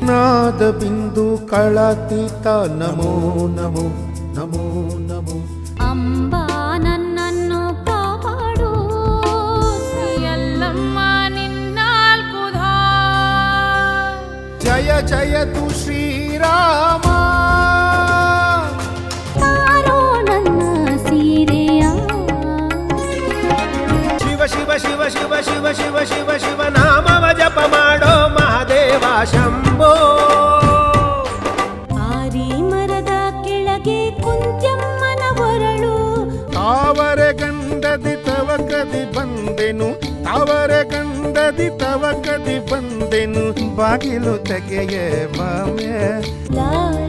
ನಾದ ಬಿಂದು ಕಳತೀತ ನಮೋ ನಮೋ ನಮೋ ನಮೋ ಅಂಬ ನನ್ನನ್ನು ಕಾಪಾಡು ಎಲ್ಲಮ್ಮ ನಿನ್ನಾಲ್ಕು ಧಾ ಜಯ ಜಯತು ಶ್ರೀರಾಮ ತಾರೋ ನನ್ನ ಸೀರೆಯ ಶಿವ ಶಿವ ಶಿವ ಶಿವ ಶಿವ ಶಿವ ಶಿವ ಶಿವ ನಾಮವ ಜಪ ಮಾಡೋ ಮಹಾದೇವ ಶಂಭೋ ಆರಿ ಮರದ ಕೆಳಗೆ ಕುಂತ್ಯಮ್ಮನ ಒರಳು ತಾವರೆ ಗಂಡದಿ ತವ ಕದಿ ಬಂದೆನು ತಾವರೆ ಗಂಡದಿ ತವ ಕದಿ ಬಂದೆನು ಬಾಗಿಲು ತೆಗೆಯೇ ಬಾಮ್ಯ ಲಾ